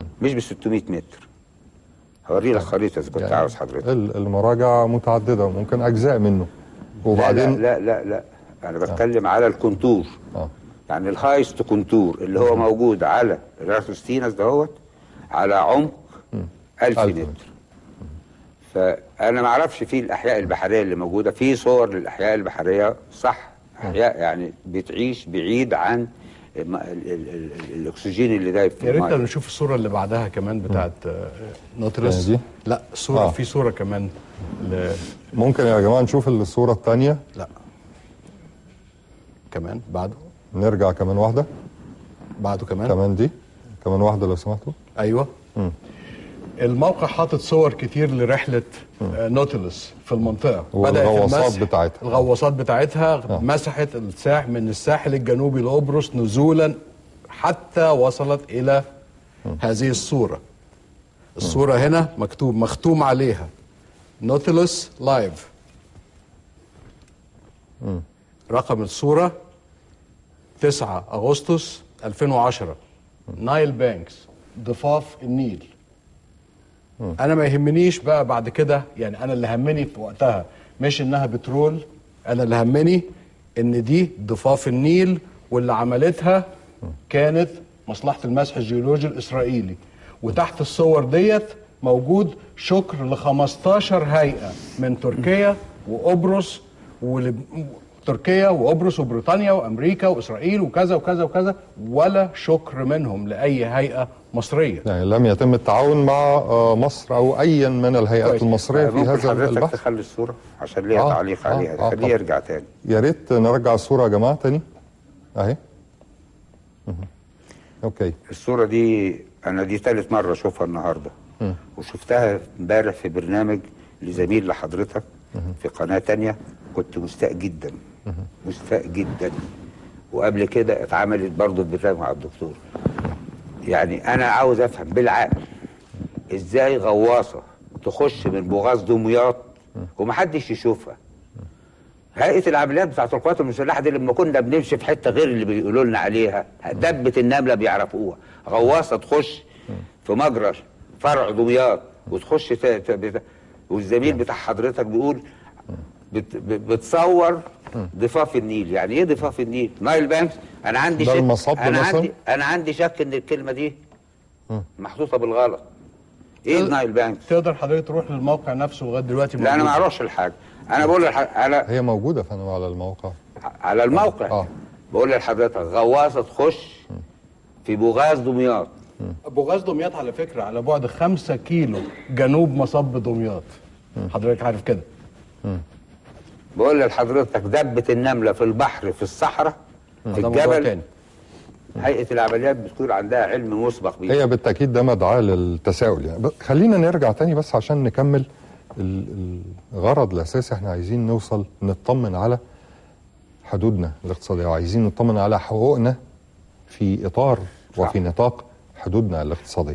مش ب 600 متر هوري لك خريطه اذا كنت عاوز حضرتك ال- المراجع متعدده وممكن اجزاء منه وبعدين لا لا لا, لا. انا بتكلم على الكونتور اه يعني الهايست كونتور اللي هو موجود على الارثوستينس دهوت على عمق 1000 ألف متر فانا ما اعرفش في الاحياء البحريه اللي موجوده في صور للاحياء البحريه صح احياء يعني بتعيش بعيد عن الم- ال- ال- ال- ال- الاكسجين اللي دايب في يا ريت الميه لو نشوف الصوره اللي بعدها كمان بتاعت آه، نوتلس يعني دي؟ لا صوره آه. في صوره كمان ل... ممكن يا جماعه نشوف الصوره الثانيه لا كمان بعده نرجع كمان واحده بعده كمان كمان دي كمان واحده لو سمحتوا ايوه الموقع حاطط صور كتير لرحله آه، نوتلس في المنطقه بدأت والغواصات المسح- بتاعتها. الغواصات بتاعتها مسحت الساح من الساحل الجنوبي لقبرص نزولا حتى وصلت الى هذه الصوره الصوره هنا مكتوب مختوم عليها نوتلس لايف رقم الصوره 9 اغسطس 2010 نايل بانكس ضفاف النيل انا ما يهمنيش بقى بعد كده يعني انا اللي همني في وقتها مش انها بترول انا اللي همني ان دي ضفاف النيل واللي عملتها كانت مصلحه المسح الجيولوجي الاسرائيلي وتحت الصور ديت موجود شكر ل 15 هيئه من تركيا وقبرص ولب... تركيا وقبرص وبريطانيا وامريكا واسرائيل وكذا وكذا وكذا ولا شكر منهم لاي هيئه مصريه يعني لم يتم التعاون مع آه، مصر او ايا من الهيئات كويس. المصريه في ممكن هذا حضرتك البحث تخلي الصوره عشان ليها آه، تعليق آه، عليها آه، خليه طبعا. يرجع تاني يا ريت نرجع الصوره يا جماعه تاني اهي مهم. اوكي الصورة دي أنا دي تالت مرة أشوفها النهاردة وشفتها امبارح في برنامج لزميل لحضرتك في قناة تانية كنت مستاء جدا مستاء جدا وقبل كده اتعملت برضه في برنامج مع الدكتور يعني أنا عاوز أفهم بالعقل إزاي غواصة تخش من بوغاز دمياط ومحدش يشوفها هيئه العمليات بتاعت القوات المسلحه دي لما كنا بنمشي في حته غير اللي بيقولوا لنا عليها دبه النمله بيعرفوها غواصه تخش في مجرى فرع دمياط وتخش ت... ت... بت... والزميل بتاع حضرتك بيقول بت... ب- بتصور ضفاف النيل يعني ايه ضفاف النيل نايل بانكس انا عندي ده شك المصب انا مثلا؟ عندي انا عندي شك ان الكلمه دي محطوطه بالغلط ايه النايل بانكس تقدر حضرتك تروح للموقع نفسه لغايه دلوقتي لا انا ما موجود. اعرفش الحاجه انا بقول للح... انا هي موجوده فندم على الموقع على الموقع آه. بقول لحضرتك غواصه تخش في بوغاز دمياط بوغاز دمياط على فكره على بعد خمسة كيلو جنوب مصب دمياط حضرتك عارف كده بقول لحضرتك دبه النمله في البحر في الصحراء في ده موضوع الجبل تاني هيئه العمليات بتكون عندها علم مسبق بيه هي بالتاكيد ده مدعاه للتساؤل يعني ب- خلينا نرجع تاني بس عشان نكمل ال- الغرض الاساسي احنا عايزين نوصل نطمن على حدودنا الاقتصاديه وعايزين نطمن على حقوقنا في اطار وفي نطاق حدودنا الاقتصاديه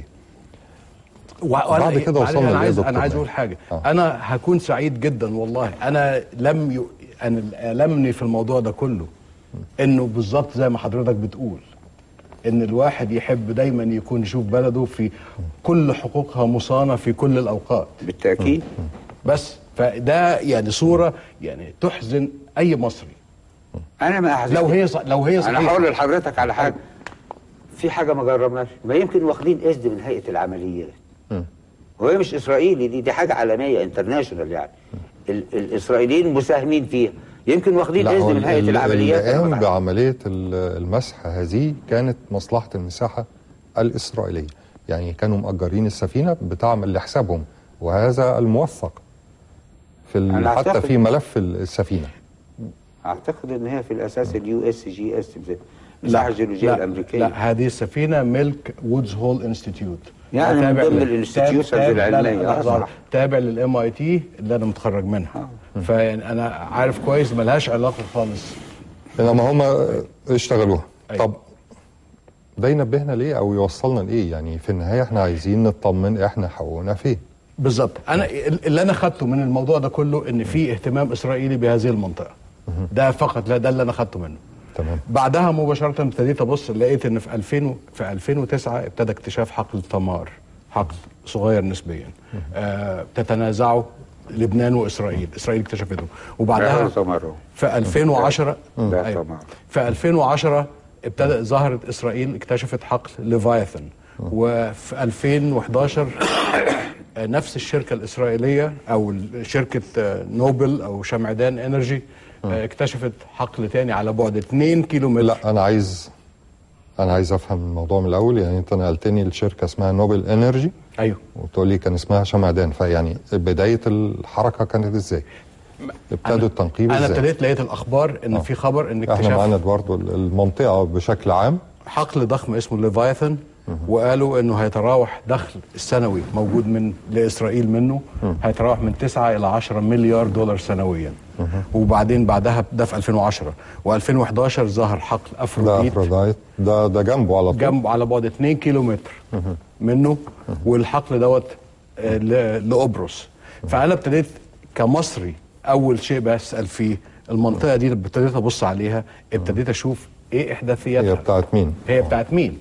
وأنا بعد كده معلش، وصلنا انا لإيه عايز يا دكتور انا عايز ماهر؟ اقول حاجه آه. انا هكون سعيد جدا والله انا لم ي... انا المني في الموضوع ده كله انه بالظبط زي ما حضرتك بتقول ان الواحد يحب دايما يكون يشوف بلده في كل حقوقها مصانه في كل الاوقات بالتاكيد بس فده يعني صوره يعني تحزن اي مصري انا ما أحزن لو هي ص... لو هي انا صحيحه هقول لحضرتك على حاجه في حاجه ما جربناش ما يمكن واخدين اذن من هيئه العمليات وهي مش اسرائيلي دي دي حاجه عالميه انترناشونال يعني ال الاسرائيليين مساهمين فيها يمكن واخدين لا هو اذن من هيئه ال- العمليات اللي قام أنا بعمليه ال- المسح هذه كانت مصلحه المساحه الاسرائيليه يعني كانوا مأجرين السفينه بتعمل لحسابهم وهذا الموثق في ال- أنا حتى أعتقد- في ملف السفينه اعتقد ان هي في الاساس اليو اس جي اس المساحه الجيولوجيه الامريكيه لا هذه السفينه ملك وودز هول انستيتيوت يعني من ضمن لل- الانستتيوشنز تابع- لا، لا، العلمية. لا، آه، لحظة، صح. تابع للام اي تي اللي انا متخرج منها فيعني انا عارف كويس ملهاش علاقه خالص انما هم اشتغلوها أيوة. طب ده ينبهنا ليه او يوصلنا لايه يعني في النهايه احنا عايزين نطمن احنا حقوقنا فين بالظبط انا اللي انا خدته من الموضوع ده كله ان في اهتمام اسرائيلي بهذه المنطقه ده فقط لا ده اللي انا خدته منه تمام. بعدها مباشره ابتديت ابص لقيت ان في 2000 في 2009 ابتدى اكتشاف حقل تمار حقل صغير نسبيا آه تتنازعوا لبنان واسرائيل اسرائيل اكتشفته وبعدها ده تمر. في 2010 ده أيوة. تمر. في 2010 ابتدى ظهرت اسرائيل اكتشفت حقل ليفايثن وفي 2011 آه، نفس الشركه الاسرائيليه او شركه آه، نوبل او شمعدان انرجي آه، اكتشفت حقل تاني على بعد 2 كيلو متر لا انا عايز انا عايز افهم الموضوع من الاول يعني انت نقلتني لشركه اسمها نوبل انرجي ايوه وتقول لي كان اسمها شمعدان فيعني بدايه الحركه كانت ازاي؟ ابتدوا التنقيب انا ازاي؟ ابتديت لقيت الاخبار ان في خبر ان احنا اكتشاف معانا برضه المنطقه بشكل عام حقل ضخم اسمه ليفايثن وقالوا انه هيتراوح دخل السنوي موجود من لاسرائيل منه هيتراوح من 9 الى 10 مليار دولار سنويا وبعدين بعدها ده في 2010 و2011 ظهر حقل ده افروديت افروديت ده ده جنبه على طول جنب على بعد 2 كيلو متر منه والحقل دوت آه، ل- لقبرص فانا ابتديت كمصري اول شيء بسال فيه المنطقه دي لما ابتديت ابص عليها ابتديت اشوف ايه احداثياتها هي بتاعت مين؟ هي بتاعت مين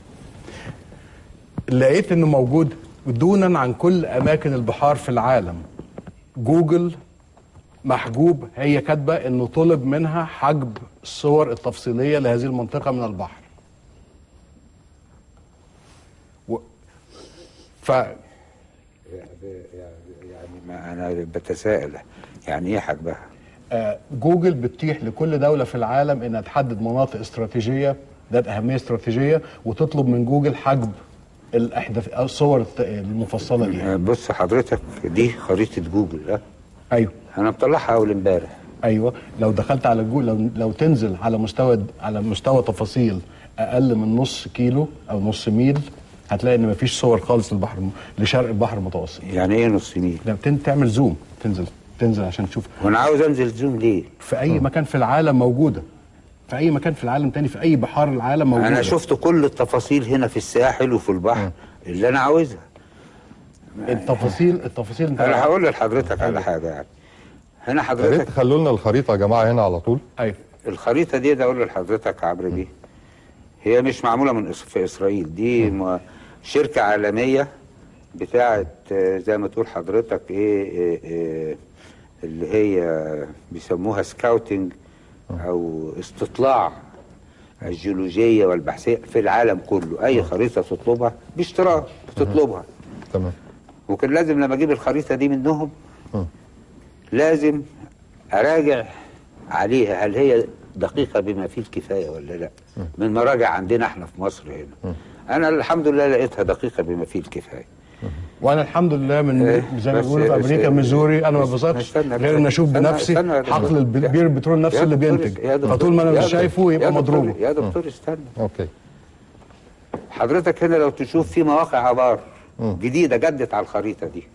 لقيت انه موجود دونا عن كل اماكن البحار في العالم جوجل محجوب هي كاتبه انه طلب منها حجب الصور التفصيليه لهذه المنطقه من البحر و... ف يعني ما انا بتساءل يعني ايه حجبها؟ آه، جوجل بتتيح لكل دولة في العالم انها تحدد مناطق استراتيجية ذات أهمية استراتيجية وتطلب من جوجل حجب الأحداث أو الصور الت- المفصلة دي آه، بص حضرتك دي خريطه جوجل اه أيوه انا مطلعها اول امبارح أيوه لو دخلت على جوجل لو, لو تنزل على مستوى على مستوى تفاصيل أقل من نص كيلو أو نص ميل هتلاقي إن مفيش صور خالص للبحر الم- لشرق البحر المتوسط يعني ايه نص ميل؟ لما تن- تعمل زوم تنزل تنزل عشان تشوف وانا عاوز انزل زوم ليه؟ في أي مكان في العالم موجودة في أي مكان في العالم تاني في أي بحار العالم موجودة انا شفت كل التفاصيل هنا في الساحل وفي البحر اللي انا عاوزها التفاصيل التفاصيل انت انا هقول لحضرتك على حاجه يعني هنا يا ريت حضرتك تخلوا لنا الخريطه يا جماعه هنا على طول ايوه الخريطه دي ده اقول لحضرتك عمرو بيه هي مش معموله من إس- في اسرائيل دي م- شركه عالميه بتاعه آه، زي ما تقول حضرتك ايه, إيه, إيه اللي هي بيسموها سكاوتنج او استطلاع الجيولوجيه والبحثيه في العالم كله اي خريطه تطلبها باشتراك بتطلبها تمام وكان لازم لما اجيب الخريطه دي منهم لازم اراجع عليها هل هي دقيقه بما فيه الكفايه ولا لا من مراجع عندنا احنا في مصر هنا انا الحمد لله لقيتها دقيقه بما فيه الكفايه وانا الحمد لله من إيه، زي ما بس- بيقولوا في بس- امريكا ميزوري انا ما بس- ببسطش استنى- غير ان اشوف استنى- بنفسي استنى يا حقل دكتور. الب- بير البترول نفسه يا اللي دكتور- بينتج يا دكتور- فطول ما انا يا مش دكتور- شايفه يا يبقى دكتور- مضروبه يا دكتور استنى اوكي حضرتك هنا لو تشوف في مواقع ابار جديده جدت على الخريطه دي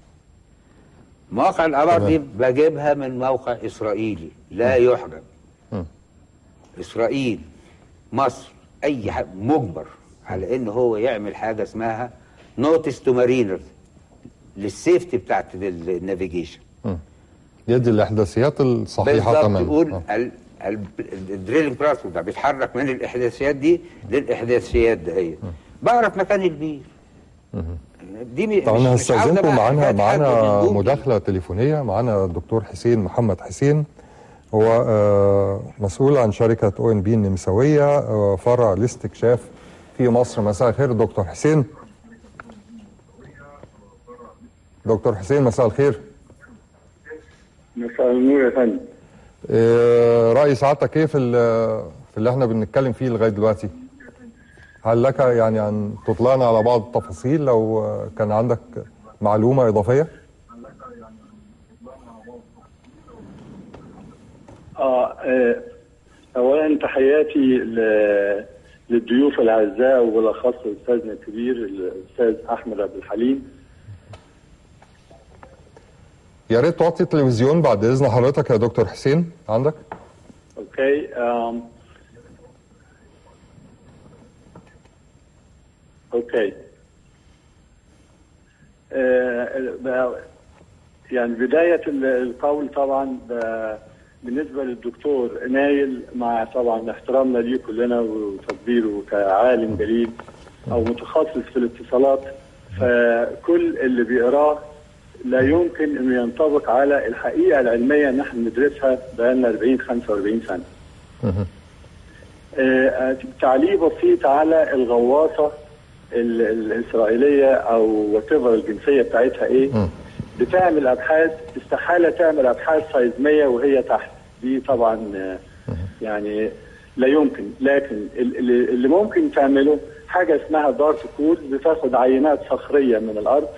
مواقع الابار دي بجيبها من موقع اسرائيلي لا يحجب اسرائيل مصر اي حد مجبر على ان هو يعمل حاجه اسمها نوتس تو مارينرز للسيفتي بتاعت النافيجيشن يدي الاحداثيات الصحيحه بالظبط تماما تقول آه. ال- ال- الدريلنج براس ده بيتحرك من الاحداثيات دي للاحداثيات دهيت بعرف مكان البير دي م- طب انا مش- مش عاوزة هستاذنكم بقى معانا حكاية حد معانا من جوجل. مداخله تليفونيه معانا الدكتور حسين محمد حسين هو آه، مسؤول عن شركه او ان بي النمساويه آه، فرع الاستكشاف في مصر مساء الخير دكتور حسين دكتور حسين مساء الخير مساء النور يا فندم آه، رأي سعادتك ايه في ال- في اللي احنا بنتكلم فيه لغايه دلوقتي؟ هل لك يعني ان تطلعنا على بعض التفاصيل لو آه، كان عندك معلومه اضافيه؟ آه, اه اولا تحياتي ل- للضيوف الاعزاء وبالاخص استاذنا الكبير الاستاذ احمد عبد الحليم يا ريت توطي التلفزيون بعد اذن حضرتك يا دكتور حسين عندك؟ اوكي آم. اوكي آه ب- يعني بداية ال- القول طبعا ب- بالنسبه للدكتور نايل مع طبعا احترامنا ليه كلنا وتقديره كعالم جليل او متخصص في الاتصالات فكل اللي بيقراه لا يمكن انه ينطبق على الحقيقه العلميه اللي احنا بندرسها بقالنا 40 45 سنه. آه، تعليق بسيط على الغواصه ال- الاسرائيليه او وات الجنسيه بتاعتها ايه بتعمل ابحاث استحاله تعمل ابحاث سيزميه وهي تحت دي طبعا آه، يعني لا يمكن لكن ال- اللي اللي ممكن تعمله حاجه اسمها دارت كود بتاخد عينات صخريه من الارض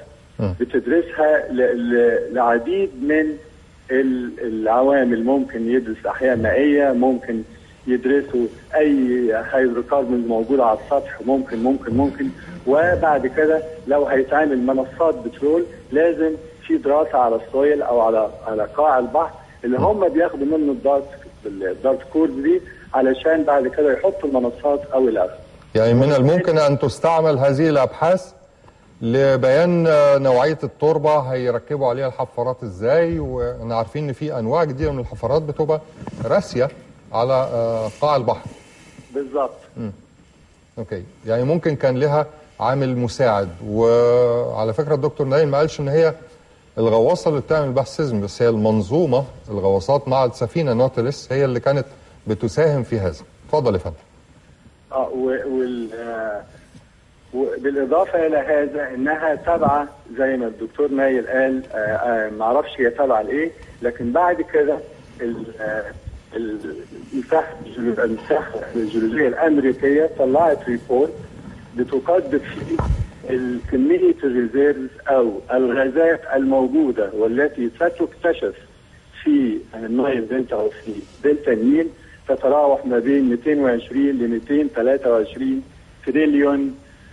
بتدرسها ل- ل- لعديد من ال- العوامل ممكن يدرس احياء مائيه ممكن يدرسوا اي هيدروكاربونز موجوده على السطح ممكن ممكن ممكن وبعد كده لو هيتعمل منصات بترول لازم في دراسه على السويل او على على قاع البحر اللي هم بياخدوا منه الدارت الدارت كورز دي علشان بعد كده يحطوا المنصات او الى اخره يعني من الممكن أن تستعمل هذه الأبحاث لبيان آه، نوعية التربة هيركبوا عليها الحفارات ازاي واحنا عارفين ان في انواع جديدة من الحفارات بتبقى راسية على آه، قاع البحر بالظبط اوكي يعني ممكن كان لها عامل مساعد وعلى فكرة الدكتور نايل ما قالش ان هي الغواصة اللي بتعمل بحث سيزم بس هي المنظومة الغواصات مع السفينة نوتلس هي اللي كانت بتساهم في هذا اتفضل يا فندم اه و- وال آه، وبالاضافه الى هذا انها تابعه زي ما الدكتور نايل قال آه، آه، ما اعرفش هي تابعه لايه لكن بعد كده ال- آه، ال- المساحه الجيو- المساحه الجيولوجيه الامريكيه طلعت ريبورت بتقدم فيه ال- كميه الريزيرفز او الغازات الموجوده والتي ستكتشف في النايل دلتا او في دلتا النيل تتراوح ما بين 220 ل 223 تريليون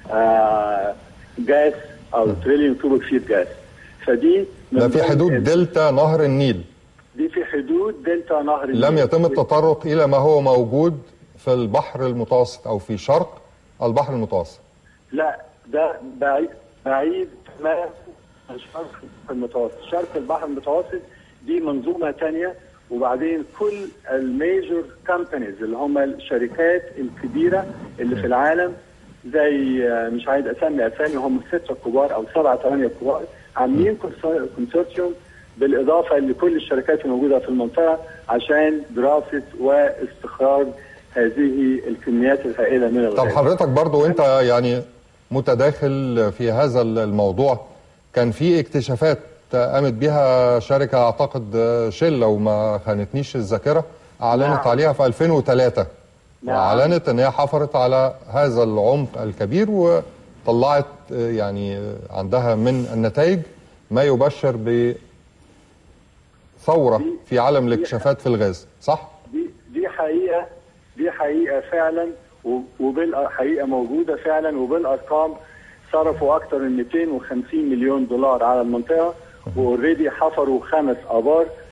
آه جاز او تريليون كوبك فيت جاز فدي من ده في ضمن حدود ال- دلتا نهر النيل دي في حدود دلتا نهر لم النيل. يتم التطرق الى ما هو موجود في البحر المتوسط او في شرق البحر المتوسط لا ده بعيد بعيد تماما عن شرق المتوسط شرق البحر المتوسط دي منظومه تانية وبعدين كل الميجور كامبانيز اللي هم الشركات الكبيره اللي في العالم زي آه، مش عايز اسمي اسامي هم سته كبار او سبعه ثمانيه كبار عاملين كونسورتيوم بالاضافه لكل الشركات الموجوده في المنطقه عشان دراسه واستخراج هذه الكميات الهائله من طب الغاز. حضرتك برضو وانت يعني متداخل في هذا الموضوع كان في اكتشافات قامت بها شركة اعتقد شيل لو ما خانتنيش الذاكرة اعلنت نعم. عليها في 2003 نعم. واعلنت ان هي حفرت على هذا العمق الكبير وطلعت يعني عندها من النتائج ما يبشر بثورة في عالم الاكتشافات في الغاز صح؟ دي دي حقيقه دي حقيقه فعلا وبالحقيقه موجوده فعلا وبالارقام صرفوا اكثر من 250 مليون دولار على المنطقه واوريدي حفروا خمس ابار